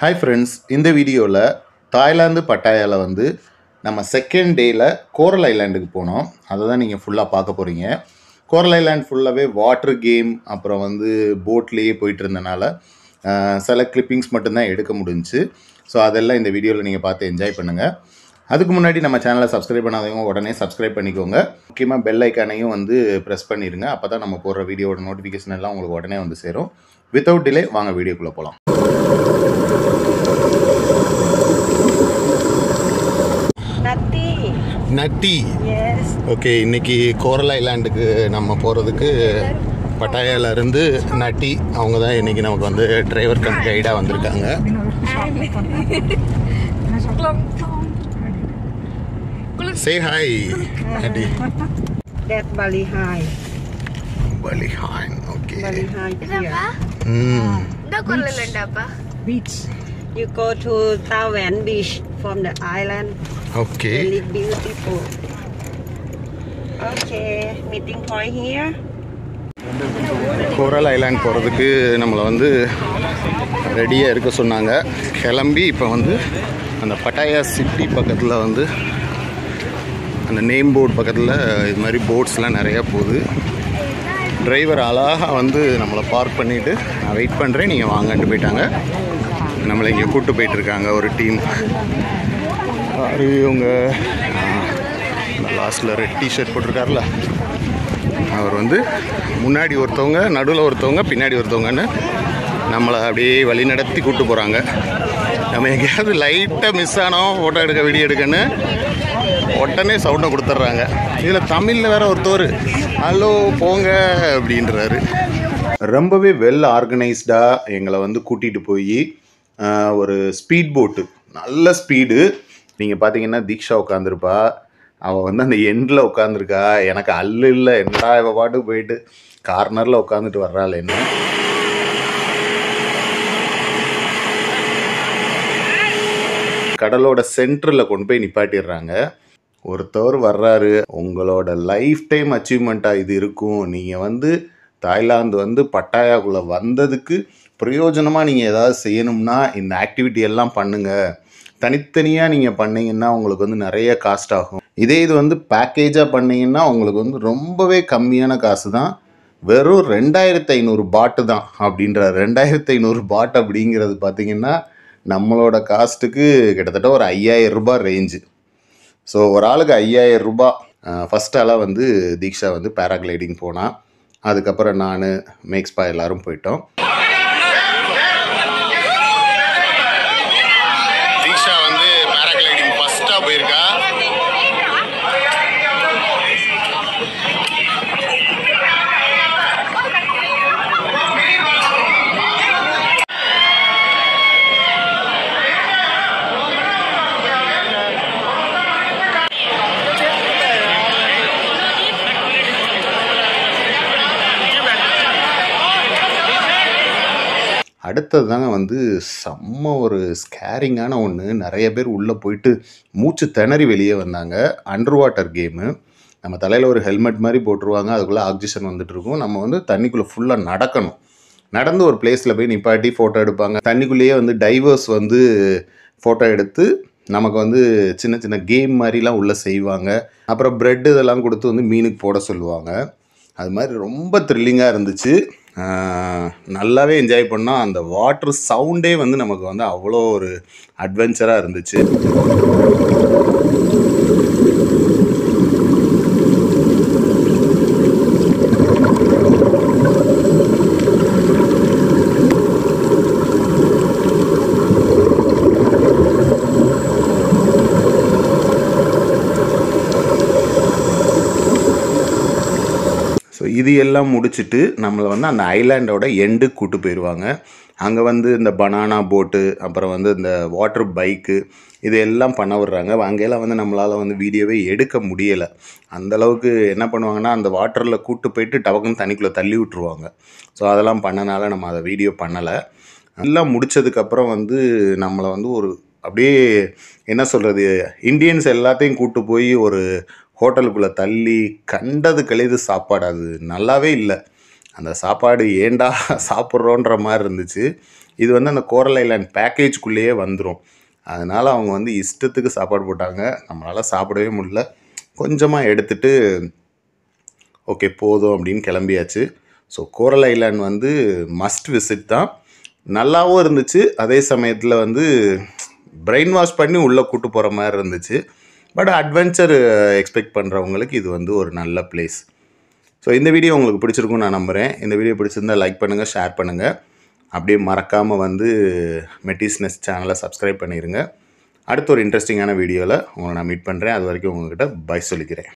Hi friends இந்த வீடியோவில் Thailand பட்டாயாவில் வந்து நம்ம செகண்ட் டேயில் கோரல் ஐலாண்டுக்கு போனோம் அதை தான் நீங்கள் ஃபுல்லாக பார்க்க போகிறீங்க கோரல் ஐலாண்ட் ஃபுல்லாகவே வாட்டர் கேம் அப்புறம் வந்து போட்லேயே போயிட்டு இருந்தனால ஆஹ், சில கிளிப்பிங்ஸ் மட்டும்தான் எடுக்க முடிஞ்சுச்சு ஸோ அதெல்லாம் இந்த வீடியோவில் நீங்கள் பார்த்து என்ஜாய் பண்ணுங்கள் அதுக்கு முன்னாடி நம்ம சேனலை சப்ஸ்கிரைப் பண்ணாதவங்க உடனே சப்ஸ்கிரைப் பண்ணிக்கோங்க முக்கியமாக பெல் ஐக்கானையும் வந்து ப்ரெஸ் பண்ணிடுங்க அப்போ தான் நம்ம போடுற வீடியோட நோட்டிஃபிகேஷன் எல்லாம் உங்களுக்கு உடனே வந்து சேரும் வித்தவுட் டிலே வாங்க வீடியோக்குள்ளே போகலாம் Nutty. நட்டி Yes. ஓகே இன்னைக்கு கோரல் ஐலாண்டுக்கு நம்ம போகிறதுக்கு பட்டாயால இருந்து நட்டி அவங்க தான் இன்னைக்கு நமக்கு வந்து டிரைவர் கம் கைடாக வந்திருக்காங்க சே ஹாய் நட்டி That Bali High. பலிஹான் ஓகே Bali High here. ம் Udah Kuala apa? Beach. You go to Tawan Beach from the island. Okay Really beautiful. Okay, meeting point here. Coral island போகிறதுக்கு நம்மளை வந்து ரெடியாக இருக்க சொன்னாங்க கிளம்பி இப்போ வந்து அந்த பட்டாயா சிட்டி பக்கத்தில் வந்து அந்த நேம் போர்டு பக்கத்தில் இது மாதிரி போட்ஸ்லாம் நிறையா போகுது டிரைவர் அழகாக வந்து நம்மளை பார்க் பண்ணிவிட்டு நான் வெயிட் பண்ணுறேன் நீங்கள் வாங்கன்ட்டு போயிட்டாங்க நம்மளை இங்கே கூப்பிட்டு போயிட்டுருக்காங்க ஒரு டீம் யாரு இவங்க லாஸ்ட்டில் ரெட் டிஷர்ட் போட்டிருக்காருல அவர் வந்து முன்னாடி ஒருத்தவங்க நடுவில் ஒருத்தவங்க பின்னாடி ஒருத்தவங்கன்னு நம்மளை அப்படியே வழி நடத்தி கூப்பிட்டு போகிறாங்க நம்ம எங்கேயாவது லைட்டாக மிஸ் ஆனோம் ஃபோட்டோ எடுக்க வீடியோ எடுக்கன்னு உடனே சவுண்டை கொடுத்துட்றாங்க இதில் தமிழில் வேற ஒருத்தவர் ஹலோ போங்க அப்படின்றாரு ரொம்பவே வெல் ஆர்கனைஸ்டாக எங்களை வந்து கூட்டிகிட்டு போய் ஒரு ஸ்பீட் போட்டு நல்ல ஸ்பீடு நீங்கள் பார்த்தீங்கன்னா தீக்ஷா உட்காந்துருப்பா அவள் வந்து அந்த எண்டில் உட்காந்துருக்கா எனக்கு அல்லு இல்லை என்னடா இவ பாட்டுக்கு போயிட்டு கார்னரில் உட்காந்துட்டு வர்றாள் என்ன கடலோட சென்டரில் கொண்டு போய் நிப்பாட்டிடுறாங்க ஒருத்தவர் வர்றாரு உங்களோட லைஃப் டைம் அச்சீவ்மெண்ட்டாக இது இருக்கும் நீங்கள் வந்து தாய்லாந்து வந்து பட்டாயாக்குள்ளே வந்ததுக்கு பிரயோஜனமாக நீங்கள் ஏதாவது செய்யணும்னா இந்த ஆக்டிவிட்டி எல்லாம் பண்ணுங்கள் தனித்தனியாக நீங்கள் பண்ணீங்கன்னா உங்களுக்கு வந்து நிறைய காஸ்ட் ஆகும் இதே இது வந்து பேக்கேஜாக பண்ணீங்கன்னா உங்களுக்கு வந்து ரொம்பவே கம்மியான காசு தான் வெறும் ரெண்டாயிரத்தி ஐநூறு பாட்டு தான் அப்படின்றார் ரெண்டாயிரத்தி ஐநூறு பாட் அப்படிங்கிறது பார்த்தீங்கன்னா நம்மளோட காஸ்ட்டுக்கு கிட்டத்தட்ட ஒரு ஐயாயிரம் ரூபாய் ரேஞ்சு ஸோ ஒரு ஆளுக்கு ஐயாயிரம் ரூபாய் ஃபஸ்ட் ஆளாக வந்து தீக்ஷா வந்து பேராகிளைடிங் போனால் அதுக்கப்புறம் நான் மேக்ஸ்பா எல்லாரும் போயிட்டோம் தீக்ஷா வந்து பேராகிளைடிங் ஃபஸ்ட்டாக போயிருக்கா அடுத்தது தாங்க வந்து செம்ம ஒரு ஸ்கேரிங்கான ஒன்று நிறைய பேர் உள்ளே போயிட்டு மூச்சு திணறி வெளியே வந்தாங்க அண்டர் வாட்டர் கேமு நம்ம தலையில் ஒரு ஹெல்மெட் மாதிரி போட்டுருவாங்க அதுக்குள்ளே ஆக்சிஜன் வந்துட்டு இருக்கும் நம்ம வந்து தண்ணிக்குள்ளே ஃபுல்லாக நடக்கணும் நடந்து ஒரு பிளேஸில் போய் நிப்பாட்டி ஃபோட்டோ எடுப்பாங்க தண்ணிக்குள்ளேயே வந்து டைவர்ஸ் வந்து ஃபோட்டோ எடுத்து நமக்கு வந்து சின்ன சின்ன கேம் மாதிரிலாம் உள்ளே செய்வாங்க அப்புறம் பிரெட் இதெல்லாம் கொடுத்து வந்து மீனுக்கு போட சொல்லுவாங்க அது மாதிரி ரொம்ப த்ரில்லிங்காக இருந்துச்சு ஆஹ் நல்லாவே என்ஜாய் பண்ணோம் அந்த வாட்டர் சவுண்டே வந்து நமக்கு வந்து அவ்வளோ ஒரு அட்வென்ச்சராக இருந்துச்சு ஸோ இது எல்லாம் முடிச்சுட்டு நம்மளை வந்து அந்த ஐலாண்டோட எண்டுக்கு கூட்டு போயிடுவாங்க அங்கே வந்து இந்த பனானா போட்டு அப்புறம் வந்து இந்த வாட்டர் பைக்கு இது எல்லாம் பண்ண விடுறாங்க அங்கெல்லாம் வந்து நம்மளால் வந்து வீடியோவே எடுக்க முடியலை அந்த அளவுக்கு என்ன பண்ணுவாங்கன்னா அந்த வாட்டரில் கூட்டு போயிட்டு டபக்குன்னு தண்ணிக்குள்ளே தள்ளி விட்டுருவாங்க ஸோ அதெல்லாம் பண்ணனால நம்ம அதை வீடியோ பண்ணலை எல்லாம் முடிச்சதுக்கப்புறம் வந்து நம்மளை வந்து ஒரு அப்படியே என்ன சொல்கிறது இந்தியன்ஸ் எல்லாத்தையும் கூட்டு போய் ஒரு ஹோட்டலுக்குள்ளே தள்ளி கண்டது கழிது சாப்பாடு அது நல்லாவே இல்லை அந்த சாப்பாடு ஏண்டா சாப்பிட்றோன்ற மாதிரி இருந்துச்சு இது வந்து அந்த கோரல் ஐலாண்ட் பேக்கேஜ்குள்ளேயே வந்துடும் அதனால் அவங்க வந்து இஷ்டத்துக்கு சாப்பாடு போட்டாங்க நம்மளால் சாப்பிடவே முடியல கொஞ்சமாக எடுத்துட்டு ஓகே போதும் அப்படின்னு கிளம்பியாச்சு ஸோ கோரல் ஐலாண்ட் வந்து மஸ்ட் விசிட் தான் நல்லாவும் இருந்துச்சு அதே சமயத்தில் வந்து பிரெயின் வாஷ் பண்ணி உள்ளே கூட்டு போகிற மாதிரி இருந்துச்சு பட் அட்வென்ச்சர் எக்ஸ்பெக்ட் பண்ணுறவங்களுக்கு இது வந்து ஒரு நல்ல பிளேஸ் ஸோ இந்த வீடியோ உங்களுக்கு பிடிச்சிருக்கும்னு நான் நம்புகிறேன் இந்த வீடியோ பிடிச்சிருந்தா லைக் பண்ணுங்கள் ஷேர் பண்ணுங்கள் அப்படியே மறக்காமல் வந்து மெட்டிஸ்னஸ் சேனலை சப்ஸ்கிரைப் பண்ணிடுங்க அடுத்த ஒரு இன்ட்ரெஸ்டிங்கான வீடியோவில் உங்களை நான் மீட் பண்ணுறேன் அது வரைக்கும் உங்ககிட்ட பை சொல்லிக்கிறேன்